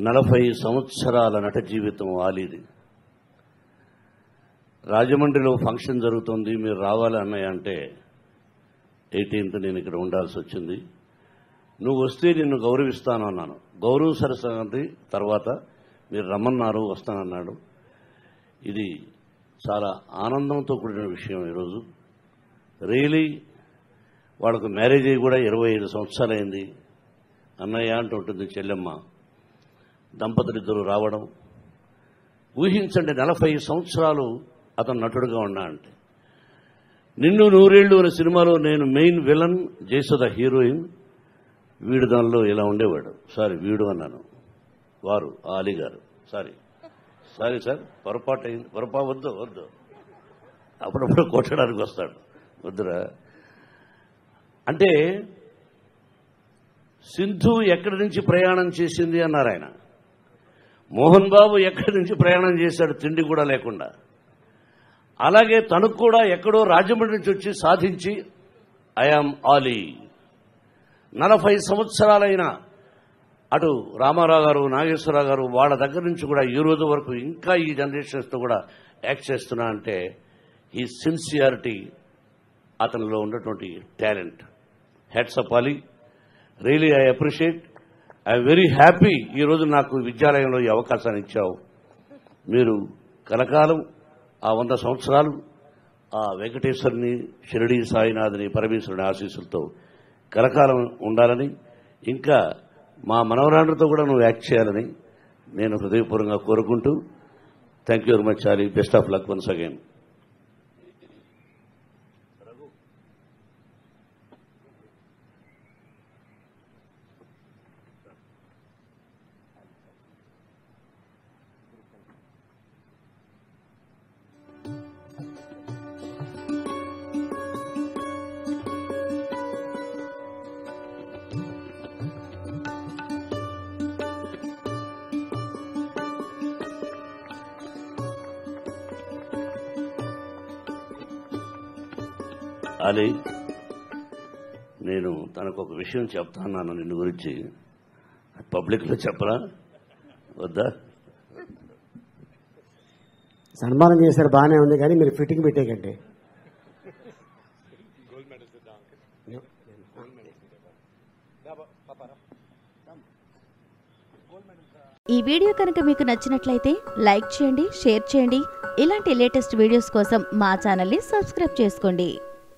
నలభై సంవత్సరాల నట జీవితం ఆలీది రాజమండ్రిలో ఫంక్షన్ జరుగుతుంది మీరు రావాలి అన్నయ్య అంటే ఎయిటీన్త్ నేను ఇక్కడ ఉండాల్సి వచ్చింది నువ్వు వస్తే నిన్ను గౌరవిస్తాను అన్నాను గౌరవ సరస్వతి తర్వాత మీరు రమ్మన్నారు వస్తానన్నాడు ఇది చాలా ఆనందంతో కూడిన విషయం ఈరోజు రియలీ వాళ్ళకు మ్యారేజ్ అయ్యి కూడా ఇరవై ఐదు సంవత్సరాలైంది అన్నయ్య అంటూ ఉంటుంది చెల్లెమ్మ దంపతులిద్దరూ రావడం ఊహించండి నలభై సంవత్సరాలు అతను నటుడుగా ఉన్నా అంటే నిన్ను నూరేళ్లు అనే సినిమాలో నేను మెయిన్ విలన్ జయసుధ హీరోయిన్ వీడు దానిలో ఇలా ఉండేవాడు సారీ వీడు అన్నాను వారు ఆ అలీ గారు సారీ సారీ సార్ పొరపాటు అయింది పొరపా వద్దు వద్దు అప్పుడప్పుడు కొట్టడానికి వస్తాడు వద్దురా అంటే సింధు ఎక్కడి నుంచి ప్రయాణం చేసింది అన్నారు ఆయన మోహన్ బాబు ఎక్కడి నుంచి ప్రయాణం చేశాడు తిండి కూడా లేకుండా అలాగే తనకు కూడా ఎక్కడో రాజమండ్రి నుంచి వచ్చి సాధించి ఐఆమ్ ఆలీ నలభై సంవత్సరాలైన అటు రామారావు గారు నాగేశ్వరరావు గారు వాళ్ళ దగ్గర నుంచి కూడా ఈ రోజు వరకు ఇంకా ఈ జనరేషన్స్తో కూడా యాక్ట్ చేస్తున్నా అంటే ఈ సిన్సియారిటీ అతనిలో ఉన్నటువంటి talent heads up Ali really I appreciate I very happy ఈరోజు నాకు విద్యాలయంలో ఈ అవకాశాన్ని ఇచ్చావు మీరు కలకాలం ఆ వంద సంవత్సరాలు ఆ వెంకటేశ్వరుని షిరడి సాయినాథుని పరమేశ్వరుని ఆశీస్సులతో కలకాలం ఉండాలని ఇంకా మా మనవరాండ్రతో కూడా నువ్వు యాక్ట్ చేయాలని నేను హృదయపూర్వకంగా కోరుకుంటూ థ్యాంక్ యూ వెరీ మచ్ చాలీ best of luck once again Ali నేను తనకు ఒక విషయం చెప్తాను నిన్ను గురించి పబ్లిక్లో చెప్పరా వద్దా సన్మానం చేశారు బాగానే ఉంది కానీ మీరు ఫిట్టింగ్ పెట్టేకండి ఈ వీడియో కనుక మీకు నచ్చినట్లయితే లైక్ చేయండి షేర్ చేయండి ఇలాంటి లేటెస్ట్ వీడియోస్ కోసం మా ఛానల్ని సబ్స్క్రైబ్ చేసుకోండి